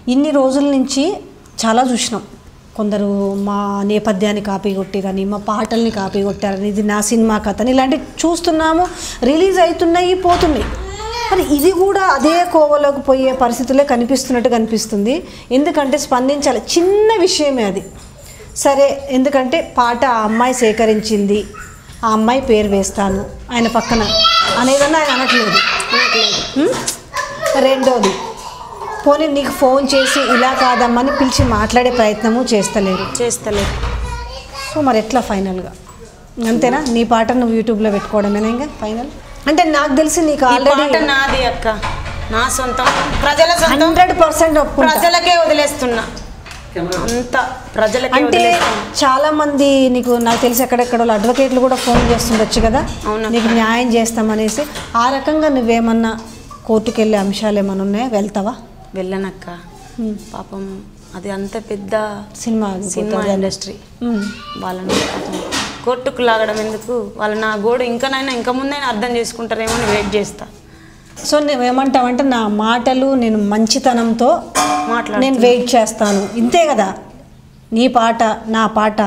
ఇన్ని రోజుల నుంచి చాలా చూసినాం కొందరు మా నేపథ్యాన్ని కాపీ కొట్టిరని మా పాటల్ని కాపీ కొట్టారని ఇది నా సినిమా కథని ఇలాంటివి చూస్తున్నాము రిలీజ్ అవుతున్నాయి పోతున్నాయి మరి ఇది కూడా అదే కోవలోకి పోయే పరిస్థితులే కనిపిస్తున్నట్టు కనిపిస్తుంది ఎందుకంటే స్పందించాలి చిన్న విషయమే అది సరే ఎందుకంటే పాట ఆ అమ్మాయి సేకరించింది ఆ అమ్మాయి పేరు వేస్తాను ఆయన పక్కన అనేదన్నా ఆయన అనట్లేదు హ్మ్? రెండోది పోనీ నీకు ఫోన్ చేసి ఇలా కాదమ్మని పిలిచి మాట్లాడే ప్రయత్నము చేస్తలేరు చేస్తలేదు సో మరి ఎట్లా ఫైనల్గా అంతేనా నీ పాట నువ్వు యూట్యూబ్లో పెట్టుకోవడమేనా ఇంకా ఫైనల్ అంటే నాకు తెలిసి నీకు ఈ ఆల్రెడీ పాట నాది అక్క నా సొంతం ప్రజల సొంతం హండ్రెడ్ పర్సెంట్ ఒప్పుకుంటా ప్రజలకే వదిలేస్తున్నా అంత ప్రజలకే అంటే వదిలేస్తున్నా చాలా మంది నీకు నాకు తెలిసి ఎక్కడెక్కడ వాళ్ళు అడ్వకేట్లు కూడా ఫోన్ చేస్తుండొచ్చు కదా అవునక్క. నీకు న్యాయం చేస్తామనేసి ఆ రకంగా నువ్వేమన్నా కోర్టుకు వెళ్ళే అంశాలు ఏమైనా ఉన్నాయా వెళ్తావా వెళ్ళనక్క పాపం అది అంత పెద్ద సినిమా సినిమా ఇండస్ట్రీ ఉమ్. వాళ్ళని పాపం కోర్టుకు లాగడం ఎందుకు వాళ్ళు నా గోడు ఇంకనైనా ఇంకా ముందైనా అర్థం చేసుకుంటారేమో అని వెయిట్ చేస్తా సో నువ్వేమంటావంటే నా మాటలు నేను మంచితనంతో మాట్లాడు నేను వెయిట్ చేస్తాను ఇంతే కదా నీ పాట నా పాట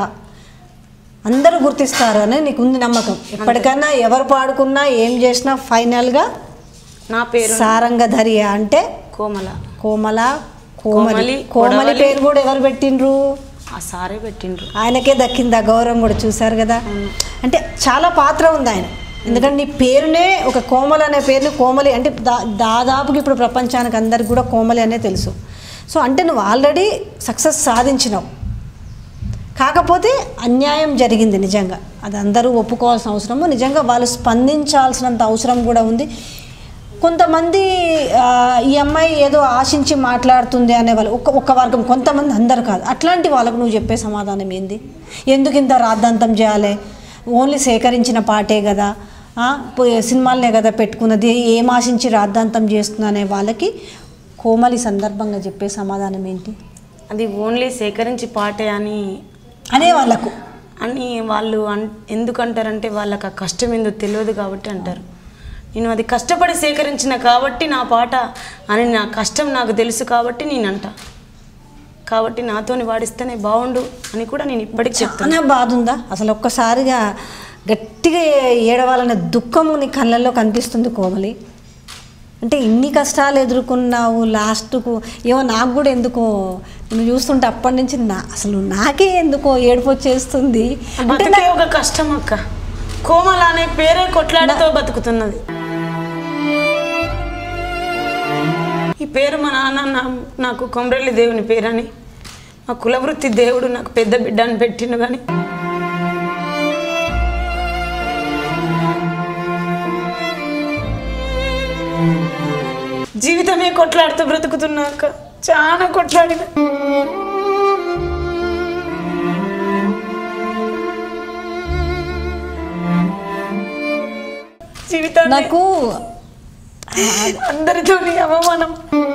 అందరూ గుర్తిస్తారు అని నీకు ఉంది నమ్మకం ఎప్పటికైనా ఎవరు పాడుకున్నా ఏం చేసినా ఫైనల్గా నా పేరు సారంగధరి అంటే కోమల కోమల కోమలి, కోమలి కోమలి కొడవలి. పేరు కూడా ఎవరు పెట్టిండ్రు ఆ సారే పెట్టిండ్రు ఆయనకే దక్కింది ఆ గౌరవం కూడా చూశారు కదా అంటే చాలా పాత్ర ఉంది ఆయన ఎందుకంటే నీ పేరునే ఒక కోమల అనే పేరుని కోమలి అంటే దా దాదాపుకి ఇప్పుడు ప్రపంచానికి అందరికి కూడా కోమలి అనే తెలుసు సో అంటే నువ్వు ఆల్రెడీ సక్సెస్ సాధించినావు కాకపోతే అన్యాయం జరిగింది నిజంగా అది అందరూ ఒప్పుకోవాల్సిన అవసరము నిజంగా వాళ్ళు స్పందించాల్సినంత అవసరం కూడా ఉంది కొంతమంది ఆ, ఈ అమ్మాయి ఏదో ఆశించి మాట్లాడుతుంది అనే వాళ్ళు ఒక్క ఒక్క వర్గం కొంతమంది అందరు కాదు అట్లాంటి వాళ్ళకు నువ్వు చెప్పే సమాధానం ఏంది ఎందుకు ఇంత రాద్ధాంతం చేయాలి ఓన్లీ సేకరించిన పాటే కదా ఆ, పోయే సినిమాలనే కదా పెట్టుకున్నది ఏం ఆశించి రాద్ధాంతం చేస్తున్నా అనే వాళ్ళకి కోమలి సందర్భంగా చెప్పే సమాధానం ఏంటి అది ఓన్లీ సేకరించి పాటే అని అనే వాళ్ళకు అని వాళ్ళు అన్ ఎందుకు అంటారంటే వాళ్ళకి ఆ కష్టం ఏందో తెలియదు కాబట్టి అంటారు నేను అది కష్టపడి సేకరించిన కాబట్టి నా పాట అని నా కష్టం నాకు తెలుసు కాబట్టి నేను అంట కాబట్టి నాతోని వాడిస్తేనే బాగుండు అని కూడా నేను ఇప్పటికి చెప్తాను చాలా బాధ ఉందా అసలు ఒక్కసారిగా గట్టిగా ఏడవాలనే దుఃఖము నీ కళ్ళల్లో కనిపిస్తుంది కోమలి అంటే ఇన్ని కష్టాలు ఎదుర్కొన్నావు లాస్ట్కు ఏమో నాకు కూడా ఎందుకో నేను చూస్తుంటే అప్పటి నుంచి నా అసలు నాకే ఎందుకో ఏడుపు వచ్చేస్తుంది అంటే బతికే ఒక కష్టం అక్క కోమల అనే పేరే కొట్లాడితో బతుకుతున్నది ఈ పేరు మా నాన్న నా- నాకు కొమరెల్లి దేవుని పేరని మా కులవృత్తి దేవుడు నాకు పెద్ద బిడ్డ అని పెట్టిండు కానీ జీవితమే కొట్లాడుతూ బ్రతుకుతున్నా అక్క చాలా కొట్లాడిన జీవితాన్ని నాకు అందరితోని అవమానం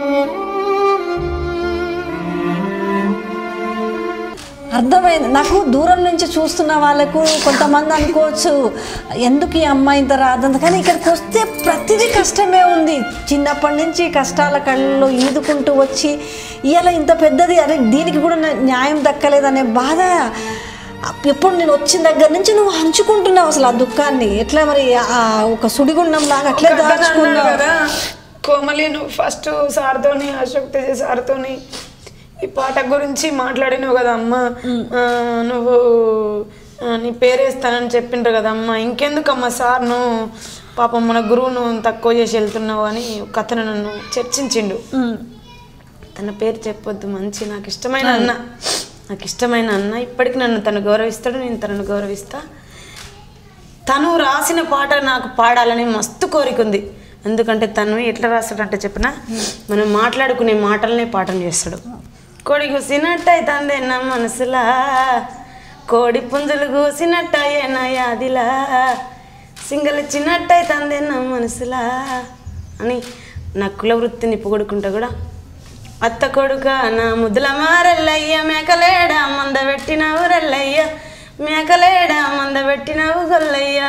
అర్థమైంది నాకు దూరం నుంచి చూస్తున్న వాళ్ళకు కొంతమంది అనుకోవచ్చు ఎందుకు ఈ అమ్మాయి ఇంత రాదంత కానీ ఇక్కడికి వస్తే ప్రతిదీ కష్టమే ఉంది చిన్నప్పటి నుంచి కష్టాల కళ్ళలో ఈదుకుంటూ వచ్చి ఇవాళ ఇంత పెద్దది అరే దీనికి కూడా నా- న్యాయం దక్కలేదనే బాధ ఎప్పుడు నేను వచ్చిన దగ్గర నుంచి నువ్వు హంచుకుంటున్నావు అసలు ఆ దుఃఖాన్ని ఎట్లా మరి ఆ ఒక సుడిగుండం లాగా అట్లే అన్నారు దాచుకున్నావు కదా కోమలి నువ్వు ఫస్ట్ సార్తోని అశోక్ తేజ సార్తోని ఈ పాట గురించి మాట్లాడినావు కదా అమ్మ ఆ, నువ్వు ఆ, నీ పేరేస్తానని చెప్పిండ్రు కదా అమ్మ ఇంకెందుకమ్మా సార్ నువ్వు పాపం మన గురువును తక్కువ చేసి వెళ్తున్నావు అని ఒక అతను నన్ను చర్చించిండు ఉమ్. తన పేరు చెప్పొద్దు మంచి నాకు ఇష్టమైన అన్న నాకు ఇష్టమైన అన్న ఇప్పటికి నన్ను తను గౌరవిస్తాడు నేను తనను గౌరవిస్తా తను రాసిన పాట నాకు పాడాలని మస్తు కోరిక ఉంది ఎందుకంటే తను ఎట్లా రాస్తాడంటే చెప్పిన మనం మాట్లాడుకునే మాటలనే పాఠం చేస్తాడు కోడి కూసినట్టయితే నా మనసులా కోడి పుంజులు కూసినట్టయ్యే నా యాదిలా సింగల్ చిన్నట్టయితే నా మనసులా అని నా కుల వృత్తిని పొగడుకుంటా కూడా అత్త కొడుక నా ముద్దుల మారెల్లయ్య మేకలేడ మంద పెట్టినావు రెల్లయ్య మేకలేడ మంద పెట్టినావు గొల్లయ్య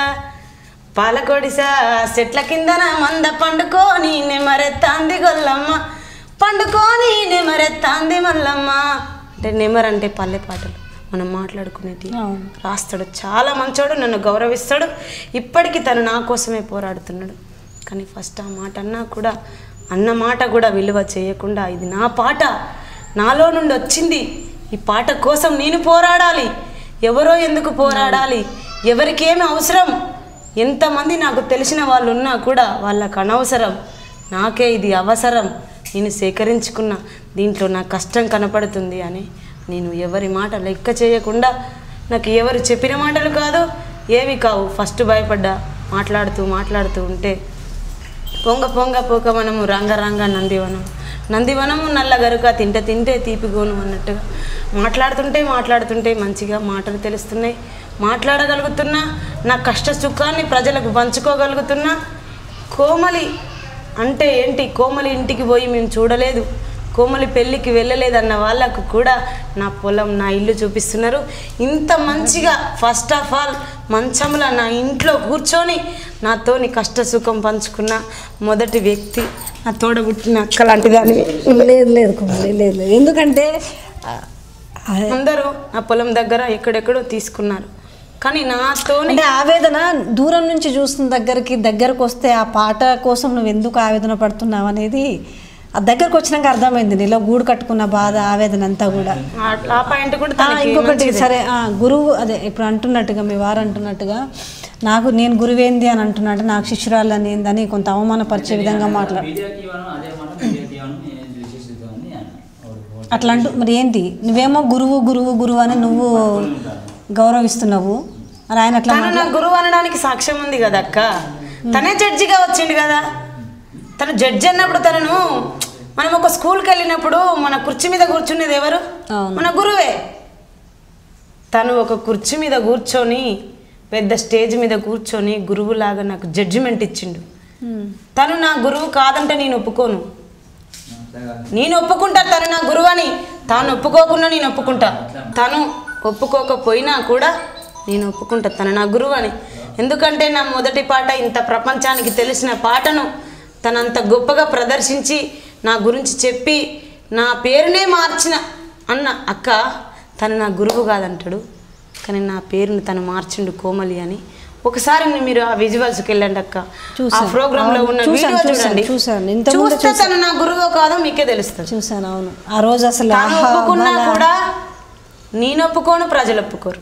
పాలకొడిసా చెట్ల కిందన మంద పండుకొని నెమరెత్తాంది గొల్లమ్మ పండుకొని నెమరెత్తాంది మల్లమ్మ అంటే నెమర్ అంటే పల్లె పాటలు మనం మాట్లాడుకునేది అవును. రాస్తాడు చాలా మంచోడు నన్ను గౌరవిస్తాడు ఇప్పటికీ తను నా కోసమే పోరాడుతున్నాడు కానీ ఫస్ట్ ఆ మాట అన్నా కూడా అన్న మాట కూడా విలువ చేయకుండా ఇది నా పాట నాలో నుండి వచ్చింది ఈ పాట కోసం నేను పోరాడాలి ఎవరో ఎందుకు పోరాడాలి ఎవరికేమి అవసరం ఎంతమంది నాకు తెలిసిన వాళ్ళు ఉన్నా కూడా వాళ్ళకు అనవసరం నాకే ఇది అవసరం నేను సేకరించుకున్న దీంట్లో నా కష్టం కనపడుతుంది అని నేను ఎవరి మాట లెక్క చేయకుండా నాకు ఎవరు చెప్పిన మాటలు కాదు ఏవి కావు ఫస్ట్ భయపడ్డా మాట్లాడుతూ మాట్లాడుతూ ఉంటే పొంగ పొంగ పోక మనము రంగ రంగ నందివనం నందివనము నల్ల గరుక తింటే తింటే తీపిగోను అన్నట్టుగా మాట్లాడుతుంటే మాట్లాడుతుంటే మంచిగా మాటలు తెలుస్తున్నాయి మాట్లాడగలుగుతున్నా నా కష్ట సుఖాన్ని ప్రజలకు పంచుకోగలుగుతున్నా కోమలి అంటే ఏంటి కోమలి ఇంటికి పోయి మేము చూడలేదు కోమలి పెళ్ళికి వెళ్ళలేదన్న వాళ్ళకు కూడా నా పొలం నా ఇల్లు చూపిస్తున్నారు ఇంత మంచిగా ఫస్ట్ ఆఫ్ ఆల్ మంచంలో నా ఇంట్లో కూర్చొని నాతోని కష్ట సుఖం పంచుకున్న మొదటి వ్యక్తి నా తోడబుట్టిన అక్క లాంటి దానివి లేదు లేదు కుమారి లేదు లేదు ఎందుకంటే ఆ, అదే. అందరూ నా పొలం దగ్గర ఎక్కడెక్కడో తీసుకున్నారు కానీ నాతోని అంటే ఆవేదన దూరం నుంచి చూస్తున్న దగ్గరికి దగ్గరకు వస్తే ఆ పాట కోసం నువ్వు ఎందుకు ఆవేదన పడుతున్నావు అనేది ఆ దగ్గరకు వచ్చినాక అర్థమైంది నీలో గూడు కట్టుకున్న బాధ ఆవేదన అంతా కూడా ఆ- ఆ పాయింట్ కూడా ఆ, తనకి ఇంకొకటి మంచిదే. సరే ఆ, గురువు అదే ఇప్పుడు అంటున్నట్టుగా మీ వారు అంటున్నట్టుగా నాకు నేను గురువేంది అని అంటున్నట్టు నాకు శిష్యురాలని ఏందని కొంత అవమానపరిచే విధంగా మాట్లాడు మీడియాకి ఇవ్వను అదే మాట మీడియాకి ఇవ్వను నేను చూసేసిద్దామని అన్న వాడు వాడు అట్లా అంటూ మరి ఏంటి నువ్వేమో గురువు గురువు గురువు అని నువ్వు గౌరవిస్తున్నావు మరి ఆయన అట్లా తను నా గురువు అనడానికి సాక్ష్యం ఉంది కదా అక్క తనే జడ్జిగా వచ్చిండు కదా తను జడ్జి అన్నప్పుడు తనను మనం ఒక స్కూల్కి వెళ్ళినప్పుడు మన కుర్చీ మీద కూర్చునేది ఎవరు అవును. మన గురువే తను ఒక కుర్చీ మీద కూర్చొని పెద్ద స్టేజ్ మీద కూర్చొని గురువులాగా నాకు జడ్జిమెంట్ ఇచ్చిండు ఉమ్. తను నా గురువు కాదంటే నేను ఒప్పుకోను అట్లాగా నేను ఒప్పుకుంటా తను నా గురువు అని తాను ఒప్పుకోకుండా నేను ఒప్పుకుంటా తను ఒప్పుకోకపోయినా కూడా నేను ఒప్పుకుంటా తను నా గురువు అని ఎందుకంటే నా మొదటి పాట ఇంత ప్రపంచానికి తెలిసిన పాటను తనంత గొప్పగా ప్రదర్శించి నా గురించి చెప్పి నా పేరునే మార్చిన అన్న అక్క తను నా గురువు కాదంటాడు కానీ నా పేరుని తను మార్చిండు కోమలి అని ఒకసారి మీరు ఆ విజువల్స్కి వెళ్ళండి అక్క ఆ చూశాను. ప్రోగ్రామ్ లో అవును, ఉన్న చూశాను, వీడియో చూశాను, చూడండి చూశాను. ఇంతకుముందు చూస్తే తను నా గురువు కాదో మీకే తెలుస్తుంది చూశాను అవును ఆ రోజు అసలు తను ఆహా, ఒప్పుకున్నా బాగా- కూడా నేను ఒప్పుకోను ప్రజలు ఒప్పుకోరు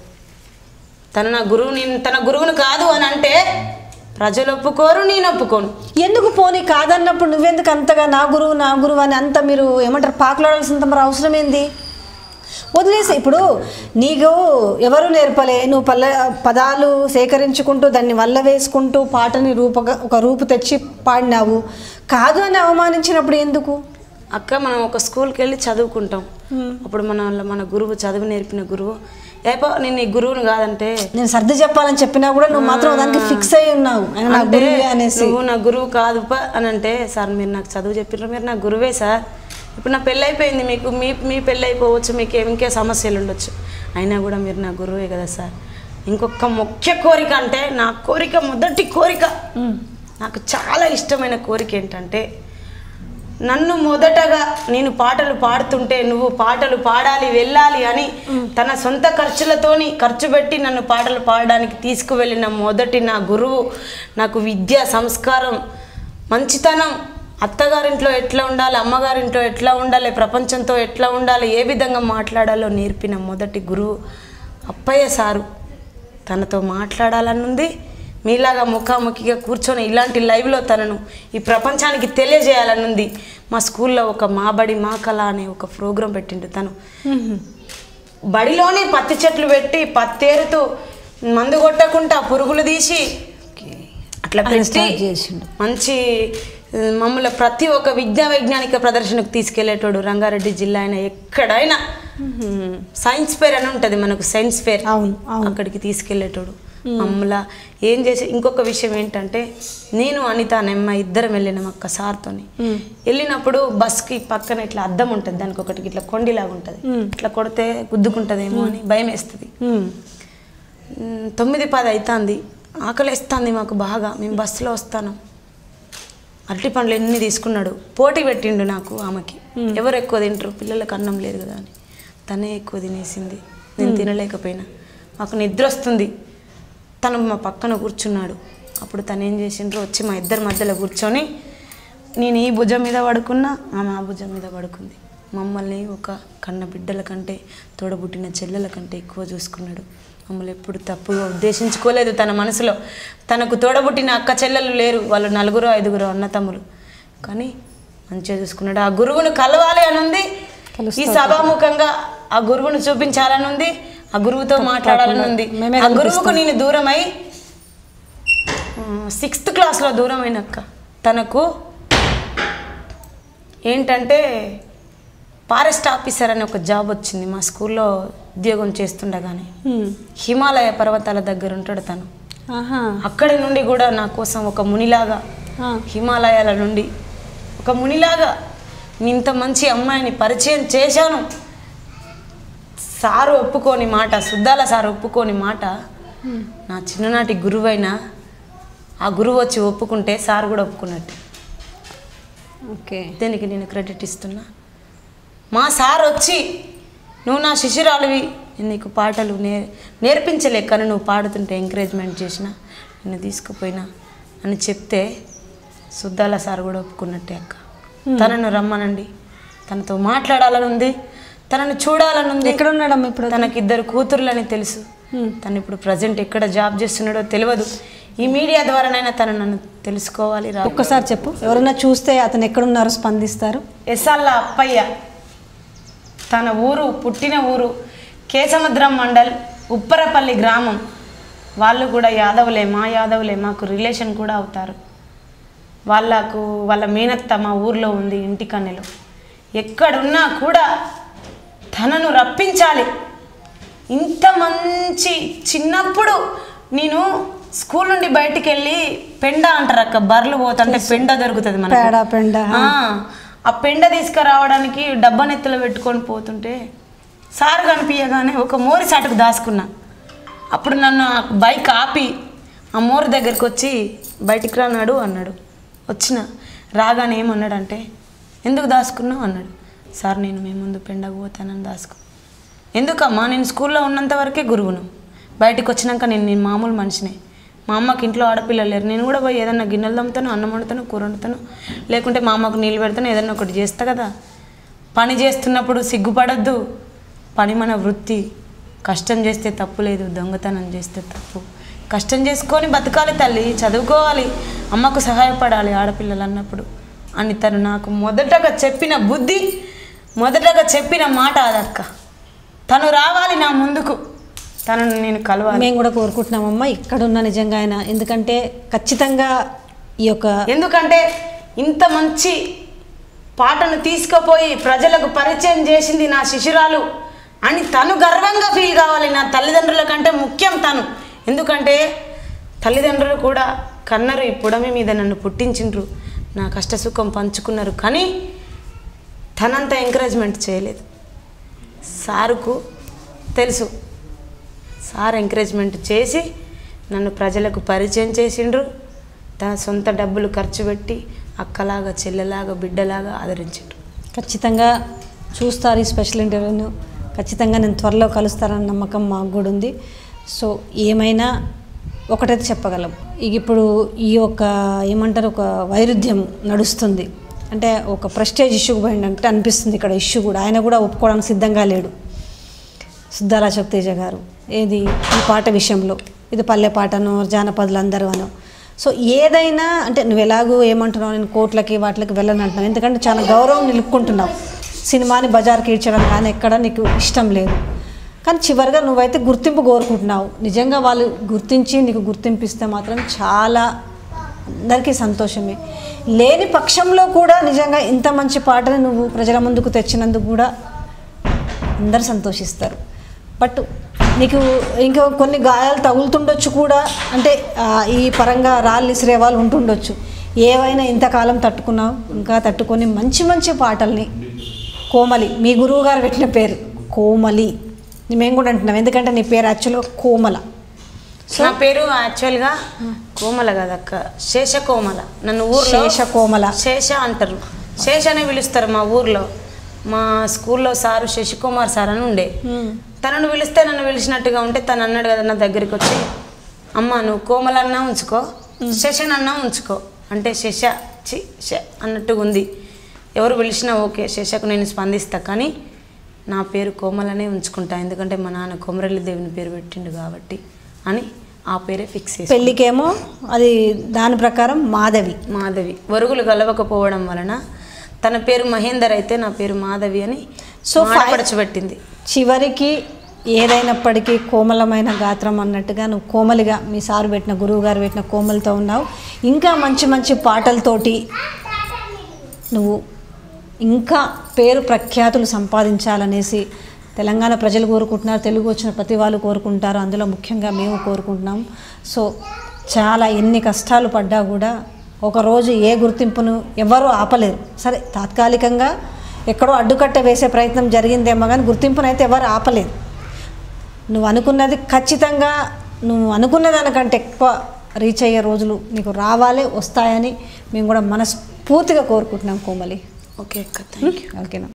తను నా గురువు నేను తన గురువును కాదు అని అంటే ప్రజలు ఒప్పుకోరు నేను ఒప్పుకోను ఎందుకు పోనీ కాదన్నప్పుడు నువ్వెందుకు అంతగా నా గురువు నా గురువు అని అంత మీరు ఏమంటారు పాకులాడాల్సినంత మరి అవసరం ఏంది వదిలేసి ఇప్పుడు నీకు ఎవరు నేర్పలే నువ్వు పల్ల పదాలు సేకరించుకుంటూ దాన్ని వల్ల వేసుకుంటూ పాటని రూపగా ఒక రూపు తెచ్చి పాడినావు కాదు అని అవమానించినప్పుడు ఎందుకు అక్క మనం ఒక స్కూల్కి వెళ్ళి చదువుకుంటాం అప్పుడు మన మన గురువు చదువు నేర్పిన గురువు ఏపో నేను ఈ గురువుని కాదంటే నేను సర్ది చెప్పాలని చెప్పినా కూడా నువ్వు మాత్రం దానికి ఫిక్స్ అయి ఉన్నావు ఆయన నా అంటే గురువే అనేసి నువ్వు నా గురువు కాదు పా అని అంటే సార్ మీరు నాకు చదువు చెప్పినారు మీరు నా గురువే సార్ ఇప్పుడు నా పెళ్ళి అయిపోయింది మీకు మీ మీ పెళ్ళి అయిపోవచ్చు మీకు ఏం- ఇంకే సమస్యలు ఉండొచ్చు అయినా కూడా మీరు నా గురువే కదా సార్ ఇంకొక ముఖ్య కోరిక అంటే నా కోరిక మొదటి కోరిక నాకు చాలా ఇష్టమైన కోరిక ఏంటంటే నన్ను మొదటగా నేను పాటలు పాడుతుంటే నువ్వు పాటలు పాడాలి వెళ్ళాలి అని తన సొంత ఖర్చులతోని ఖర్చు పెట్టి నన్ను పాటలు పాడడానికి తీసుకువెళ్ళిన మొదటి నా గురువు నాకు విద్య సంస్కారం మంచితనం అత్తగారింట్లో ఎట్లా ఉండాలి అమ్మగారింట్లో ఎట్లా ఉండాలి ప్రపంచంతో ఎట్లా ఉండాలి ఏ విధంగా మాట్లాడాలో నేర్పిన మొదటి గురువు అప్పయ్య సారు తనతో మాట్లాడాలనుంది మీలాగా ముఖాముఖిగా కూర్చొని ఇలాంటి లైవ్లో తనను ఈ ప్రపంచానికి తెలియజేయాలనుంది మా స్కూల్లో ఒక మా బడి మా కళ అనే ఒక ప్రోగ్రాం పెట్టిండు తను బడిలోనే పత్తి చెట్లు పెట్టి పత్తేరుతూ మందు కొట్టకుండా పురుగులు తీసి అట్లా ఆయన పెట్టి స్టార్ట్ చేసిండు. మంచి ఆ, మమ్మల్ని ప్రతి ఒక్క విద్యా వైజ్ఞానిక ప్రదర్శనకు తీసుకెళ్లేటోడు రంగారెడ్డి జిల్లా అయినా ఎక్కడైనా సైన్స్ ఫేర్ అని ఉంటుంది మనకు సైన్స్ ఫేర్ అవును, అవును. అక్కడికి తీసుకెళ్లేటోడు మమ్మల్ని ఏం చేసి ఇంకొక విషయం ఏంటంటే నేను అనిత నెమ్మ ఇద్దరం వెళ్ళినాం అక్క సార్తోని వెళ్ళినప్పుడు బస్కి పక్కన ఇట్లా అద్దం ఉంటుంది దానికి ఒకటి ఇట్లా కొండిలాగా ఉంటుంది ఇట్లా కొడితే గుద్దుకుంటుందేమో అని భయం వేస్తుంది ఉమ్. మ్, తొమ్మిది పది అవుతుంది ఆకలి వేస్తుంది మాకు బాగా మేము బస్సులో వస్తాను అరటి పండ్లు ఎన్ని తీసుకున్నాడు పోటీ పెట్టిండు నాకు ఆమెకి ఎవరు ఎక్కువ తింటారు పిల్లలకు అన్నం లేదు కదా అని తనే ఎక్కువ తినేసింది నేను తినలేకపోయినా మాకు నిద్ర వస్తుంది తను మా పక్కన కూర్చున్నాడు అప్పుడు తను ఏం చేసిండ్రు వచ్చి మా ఇద్దరి మధ్యలో కూర్చొని నేను ఈ భుజం మీద పడుకున్నా ఆమె ఆ భుజం మీద పడుకుంది మమ్మల్ని ఒక కన్న బిడ్డల కంటే తోడబుట్టిన చెల్లెల కంటే ఎక్కువ చూసుకున్నాడు మమ్మల్ని ఎప్పుడు తప్పుగా ఉద్దేశించుకోలేదు తన మనసులో తనకు తోడబుట్టిన అక్క చెల్లెలు లేరు వాళ్ళు నలుగురు ఐదుగురు అన్నతమ్ములు కానీ మంచిగా చూసుకున్నాడు ఆ గురువును కలవాలి అని ఉంది ఈ సభాముఖంగా ఆ గురువును చూపించాలని ఉంది ఆ గురువుతో మాట్లాడాలని ఉంది మేమే ఆ గురువుకు నేను దూరమై సిక్స్త్ క్లాస్లో దూరం అయినక్క తనకు ఏంటంటే ఫారెస్ట్ ఆఫీసర్ అని ఒక జాబ్ వచ్చింది మా స్కూల్లో ఉద్యోగం చేస్తుండగానే హ్మ్. హిమాలయ పర్వతాల దగ్గర ఉంటాడు తను ఆహా అక్కడి నుండి కూడా నా కోసం ఒక మునిలాగా ఆ. హిమాలయాల నుండి ఒక మునిలాగా నేను ఇంత మంచి అమ్మాయిని పరిచయం చేశాను సారు ఒప్పుకోని మాట సుద్దాల సారు ఒప్పుకోని మాట నా చిన్ననాటి గురువైన ఆ గురువు వచ్చి ఒప్పుకుంటే సార్ కూడా ఒప్పుకున్నట్టు ఓకే దీనికి నేను క్రెడిట్ ఇస్తున్నా మా సార్ వచ్చి నువ్వు నా శిష్యురాలివి నేను నీకు పాటలు నే నేర్పించలే కానీ నువ్వు పాడుతుంటే ఎంకరేజ్మెంట్ చేసిన నిన్ను తీసుకుపోయినా అని చెప్తే సుద్దాల సార్ కూడా ఒప్పుకున్నట్టే అక్క తనను రమ్మనండి తనతో మాట్లాడాలని ఉంది తనను చూడాలని ఉంది ఎక్కడ ఉన్నాడమ్మా ఇప్పుడు తనకి ఇద్దరు కూతుర్లని తెలుసు తను ఇప్పుడు ప్రజెంట్ ఎక్కడ జాబ్ చేస్తున్నాడో తెలియదు ఈ మీడియా ద్వారానైనా తను నన్ను తెలుసుకోవాలి రా ఒక్కసారి చెప్పు ఎవరైనా చూస్తే అతను ఎక్కడున్నారో స్పందిస్తారు ఎస్ఆర్ల అప్పయ్య తన ఊరు పుట్టిన ఊరు కేసముద్రం మండల్ ఉప్పరపల్లి గ్రామం వాళ్ళు కూడా యాదవులే మా యాదవులే మాకు రిలేషన్ కూడా అవుతారు వాళ్ళకు వాళ్ళ మేనత్త మా ఊర్లో ఉంది ఇంటికన్నెలో ఎక్కడున్నా కూడా తనను రప్పించాలి ఇంత మంచి చిన్నప్పుడు నేను స్కూల్ నుండి బయటికి వెళ్ళి పెండ అంటారు అక్క బర్రెలు పోతుంటే పెండ దొరుకుతుంది మనకు పేడ పెండ ఆ, ఆ పెండ తీసుకురావడానికి డబ్బనెత్తులో పెట్టుకొని పోతుంటే సార్ కనిపించగానే ఒక మోరి సాటుకు దాచుకున్నా అప్పుడు నన్ను ఆ బైక్ ఆపి ఆ మోరి దగ్గరికి వచ్చి బయటికి రానాడు అన్నాడు వచ్చిన రాగానే ఏమన్నాడంటే ఎందుకు దాచుకున్నావు అన్నాడు సార్ నేను మీ ముందు పెండకు పోతానని దాచుకు ఎందుకమ్మా నేను స్కూల్లో ఉన్నంత వరకే గురువును బయటికి వచ్చినాక నేను నేను మామూలు మనిషినే మా అమ్మకి ఇంట్లో ఆడపిల్లలు లేరు నేను కూడా పోయి ఏదన్నా గిన్నెలు తమ్ముతాను అన్నం వండుతాను కూర వండుతాను లేకుంటే మా అమ్మకు నీళ్ళు పెడతాను ఏదన్నా ఒకటి చేస్తా కదా పని చేస్తున్నప్పుడు సిగ్గుపడద్దు పని మన వృత్తి కష్టం చేస్తే తప్పు లేదు దొంగతనం చేస్తే తప్పు కష్టం చేసుకొని బతకాలి తల్లి చదువుకోవాలి అమ్మకు సహాయపడాలి ఆడపిల్లలు అన్నప్పుడు అని తను నాకు మొదటగా చెప్పిన బుద్ధి మొదటగా చెప్పిన మాట అదక్క తను రావాలి నా ముందుకు తనను నేను కలవాలి మేము కూడా కోరుకుంటున్నామమ్మా ఇక్కడున్న నిజంగా ఆయన ఎందుకంటే ఖచ్చితంగా ఈ యొక్క ఎందుకంటే ఇంత మంచి పాటను తీసుకుపోయి ప్రజలకు పరిచయం చేసింది నా శిశురాలు అని తను గర్వంగా ఫీల్ కావాలి నా తల్లిదండ్రుల కంటే ముఖ్యం తను ఎందుకంటే తల్లిదండ్రులు కూడా కన్నరు ఈ పుడమి మీద నన్ను పుట్టించిండ్రు నా కష్ట సుఖం పంచుకున్నారు కానీ తనంత ఎంకరేజ్మెంట్ చేయలేదు సారుకు తెలుసు సార్ ఎంకరేజ్మెంట్ చేసి నన్ను ప్రజలకు పరిచయం చేసిండ్రు తన సొంత డబ్బులు ఖర్చు పెట్టి అక్కలాగా చెల్లెలాగా బిడ్డలాగా ఆదరించిండ్రు ఖచ్చితంగా చూస్తారు ఈ స్పెషల్ ఇంటర్వ్యూను ఖచ్చితంగా నేను త్వరలో కలుస్తారన్న నమ్మకం మాకు కూడా ఉంది సో ఏమైనా ఒకటైతే చెప్పగలం ఇక ఇప్పుడు ఈ యొక్క ఏమంటారు ఒక వైరుధ్యం నడుస్తుంది అంటే ఒక ప్రెస్టేజ్ ఇష్యూ పోయిందంటే అనిపిస్తుంది ఇక్కడ ఇష్యూ కూడా ఆయన కూడా ఒప్పుకోవడానికి సిద్ధంగా లేడు సుద్దాల అశోక్ తేజ గారు ఏది ఈ పాట విషయంలో ఇది పల్లె పాటను జానపదులు అందరూ అను సో ఏదైనా అంటే నువ్వు ఎలాగో ఏమంటున్నావు నేను కోట్లకి వాటికి వెళ్ళను అంటున్నావు ఎందుకంటే చాలా గౌరవం నిలుపుకుంటున్నావు సినిమాని బజార్కి ఇడ్చడం కానీ ఎక్కడ నీకు ఇష్టం లేదు కానీ చివరిగా నువ్వైతే గుర్తింపు కోరుకుంటున్నావు నిజంగా వాళ్ళు గుర్తించి నీకు గుర్తింపు ఇస్తే మాత్రం చాలా అందరికీ సంతోషమే లేని పక్షంలో కూడా నిజంగా ఇంత మంచి పాటని నువ్వు ప్రజల ముందుకు తెచ్చినందుకు కూడా అందరు సంతోషిస్తారు బట్ నీకు ఇంకా కొన్ని గాయాలు తగులుతుండొచ్చు కూడా అంటే ఆ, ఈ పరంగా రాళ్ళు ఇసిరే వాళ్ళు ఉంటుండొచ్చు ఏవైనా ఇంతకాలం తట్టుకున్నావు ఇంకా తట్టుకొని మంచి మంచి పాటల్ని కోమలి మీ గురువు గారు పెట్టిన పేరు కోమలి మేము కూడా అంటున్నాం ఎందుకంటే నీ పేరు యాక్చువల్గా కోమల నా పేరు యాక్చువల్గా కోమల కదక్క శేష కోమల నన్ను ఊర్లో శేష కోమల శేష అంటారు శేష అనే పిలుస్తారు మా ఊర్లో మా స్కూల్లో సారు శశికుమార్ సార్ అని ఉండే తనను పిలిస్తే నన్ను పిలిచినట్టుగా ఉంటే తను అన్నాడు కదా నా దగ్గరికి వచ్చి అమ్మ నువ్వు కోమలన్నా ఉంచుకో శశనన్నా ఉంచుకో అంటే శశ చి శ అన్నట్టుగా ఉంది ఎవరు పిలిచినా ఓకే శశకు నేను స్పందిస్తా కానీ నా పేరు కోమలనే ఉంచుకుంటా ఎందుకంటే మా నాన్న కొమరల్లి దేవుని పేరు పెట్టిండు కాబట్టి అని ఆ పేరే ఫిక్స్ చేసి పెళ్ళికేమో అది దాని ప్రకారం మాధవి మాధవి వరుగులు కలవకపోవడం వలన తన పేరు మహేందర్ అయితే నా పేరు మాధవి అని సో సో ఫై- పడచబెట్టింది చివరికి ఏదైనప్పటికీ కోమలమైన గాత్రం అన్నట్టుగా నువ్వు కోమలిగా మీ సారు పెట్టిన గురువు గారు పెట్టిన కోమలతో ఉన్నావు ఇంకా మంచి మంచి పాటలతోటి నువ్వు ఇంకా పేరు ప్రఖ్యాతులు సంపాదించాలనేసి తెలంగాణ ప్రజలు కోరుకుంటున్నారు తెలుగు వచ్చిన ప్రతి వాళ్ళు కోరుకుంటారు అందులో ముఖ్యంగా మేము కోరుకుంటున్నాం సో చాలా ఎన్ని కష్టాలు పడ్డా కూడా ఒకరోజు ఏ గుర్తింపును ఎవరూ ఆపలేరు సరే తాత్కాలికంగా ఎక్కడో అడ్డుకట్ట వేసే ప్రయత్నం జరిగిందేమో కానీ గుర్తింపునైతే ఎవరు ఆపలేరు నువ్వు అనుకున్నది ఖచ్చితంగా నువ్వు అనుకున్న దానికంటే ఎక్కువ రీచ్ అయ్యే రోజులు నీకు రావాలి వస్తాయని మేము కూడా మనస్ఫూర్తిగా కోరుకుంటున్నాం కోమలి ఓకే అక్క థ్యాంక్ యూ ఓకేనా